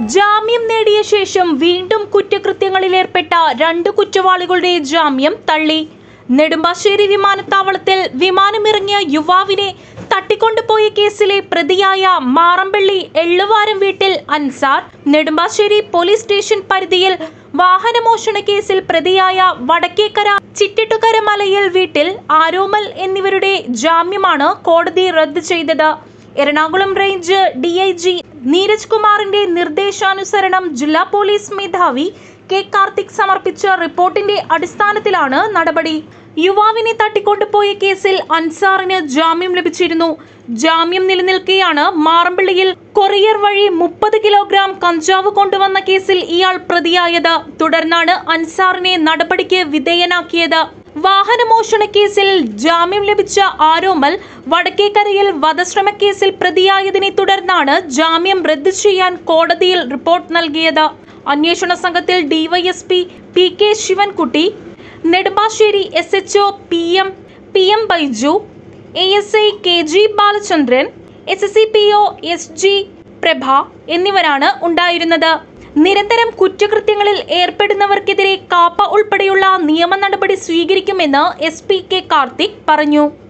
ജാമ്യം നേടിയ ശേഷം വീണ്ടും കുറ്റകൃത്യങ്ങളിലേർപ്പെട്ട രണ്ട് കുറ്റവാളികളുടെ ജാമ്യം തള്ളി നെടുമ്പാശ്ശേരി വിമാനത്താവളത്തിൽ വിമാനമിറങ്ങിയ യുവാവിനെ തട്ടിക്കൊണ്ടുപോയ കേസിലെ പ്രതിയായ മാറമ്പള്ളി എള്ളുവാരം വീട്ടിൽ അൻസാർ നെടുമ്പാശ്ശേരി പോലീസ് സ്റ്റേഷൻ പരിധിയിൽ വാഹനമോഷണ കേസിൽ പ്രതിയായ വടക്കേക്കര ചിറ്റിട്ടുകര മലയിൽ വീട്ടിൽ ആരോമൽ എന്നിവരുടെ ജാമ്യമാണ് കോടതി റദ്ദ് ചെയ്തത് Ernakulam range D I G Neeraj കുമാറിന്റെ നിർദ്ദേശാനുസരണം ജില്ലാ പോലീസ് മേധാവി കെ കാർത്തിക് സമർപ്പിച്ച റിപ്പോർട്ടിന്റെ അടിസ്ഥാനത്തിലാണ് നടപടി യുവാവിനെ തട്ടിക്കൊണ്ടുപോയ കേസിൽ അൻസാറിന് ജാമ്യം ലഭിച്ചിരുന്നു ജാമ്യം നിലനിൽക്കെയാണ് മാറമ്പള്ളിയിൽ കൊറിയർ വഴി മുപ്പത് കിലോഗ്രാം കഞ്ചാവ് കൊണ്ടുവന്ന കേസിൽ ഇയാൾ പ്രതിയായത് തുടർന്നാണ് അൻസാറിനെ നടപടിക്ക് വിധേയനാക്കിയത് വാഹനമോഷണ കേസിൽ ജാമ്യം ലഭിച്ച ആരോമൽ വടക്കേക്കരയിൽ വധശ്രമ കേസിൽ പ്രതിയായതിനെ തുടർന്നാണ് ജാമ്യം റദ്ദ് ചെയ്യാൻ കോടതിയിൽ റിപ്പോർട്ട് നൽകിയത് അന്വേഷണ സംഘത്തിൽ DYSP P K Sivankutty Nedumbassery S H O P M P M Baiju A S I K G Balachandran S S C P O S G Prabha എന്നിവരാണ് ഉണ്ടായിരുന്നത് നിരന്തരം കുറ്റകൃത്യങ്ങളിൽ ഏർപ്പെടുന്നവർക്കെതിരെ കാപ്പ ഉൾപ്പെടെയുള്ള നിയമ നടപടി സ്വീകരിക്കുമെന്ന് എസ് പി കെ കാർത്തിക് പറഞ്ഞു